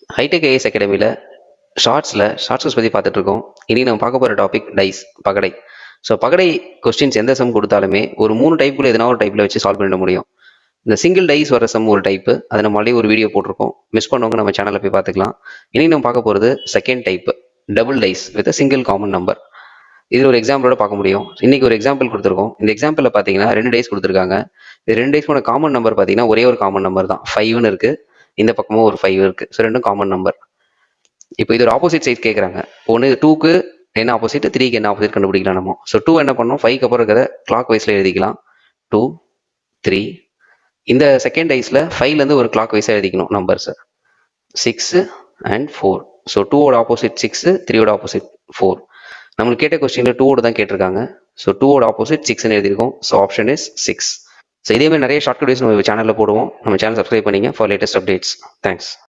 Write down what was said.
hitech IS அகாடமியில் ஷார்ட்ஸில் shorts பற்றி பார்த்துட்டு இருக்கோம் இனி நம்ம பார்க்க போகிற டாபிக் டைஸ் பகடை ஸோ பகடை கொஸ்டின்ஸ் எந்த சம் கொடுத்தாலுமே ஒரு மூணு டைப்புல எதனா ஒரு டைப்பில் வச்சு சால்வ் பண்ணிட முடியும் இந்த சிங்கிள் டைஸ் வர சம் ஒரு டைப்பு அதை நம்ம ஆல்ரெடி ஒரு வீடியோ போட்டிருக்கோம் மிஸ் பண்ணவங்க நம்ம சேனலில் போய் பார்த்துக்கலாம் இனி நம்ம பார்க்க போகிறது second type double dice with single common number இது ஒரு எக்ஸாம்பிளோட பார்க்க முடியும் இன்னைக்கு ஒரு எக்ஸாம்பிள் கொடுத்துருக்கோம் இந்த எக்ஸாம்பிளில் பார்த்தீங்கன்னா ரெண்டு டேஸ் கொடுத்துருக்காங்க இது ரெண்டு டேஸ்க்கான காமன் நம்பர் பார்த்தீங்கன்னா ஒரே ஒரு காமன் நம்பர் தான் ஃபைவ்னு இருக்கு இந்த பக்கமும் ஒரு ஃபைவ் இருக்கு ஸோ ரெண்டும் காமன் நம்பர் இப்போ இது ஒரு ஆப்போசிட் சைட் கேட்குறாங்க ஒன்று டூக்கு என்ன ஆப்போசிட் த்ரீக்கு என்ன ஆப்போசிட் கண்டுபிடிக்கலாம் நம்ம ஸோ டூ என்ன பண்ணோம் ஃபைவ்க்கு அப்புறம் இருக்கிற கிளாக் வைஸில் எழுதிக்கலாம் டூ த்ரீ இந்த செகண்ட் ஐஸில் ஃபைவ்லேருந்து ஒரு கிளாக் வைஸாக எழுதிக்கணும் numbers six and four so டூவோட ஆப்போசிட் சிக்ஸு த்ரீயோட ஆப்போசிட் ஃபோர் நம்மளுக்கு கேட்ட கொஸ்டினில் டூவோட தான் கேட்டிருக்காங்க ஸோ டூவோட ஆப்போசிட் சிக்ஸ்னு எழுதியிருக்கோம் so option is six so இதே மாதிரி நிறைய ஷார்ட் வீடியோஸ் நம்ம சேனலில் போடுவோம் நம்ம சேனல் சப்ஸ்கிரைப் பண்ணிங்க ஃபார் லேட்டஸ்ட் அப்டேட்ஸ் தேங்க்ஸ்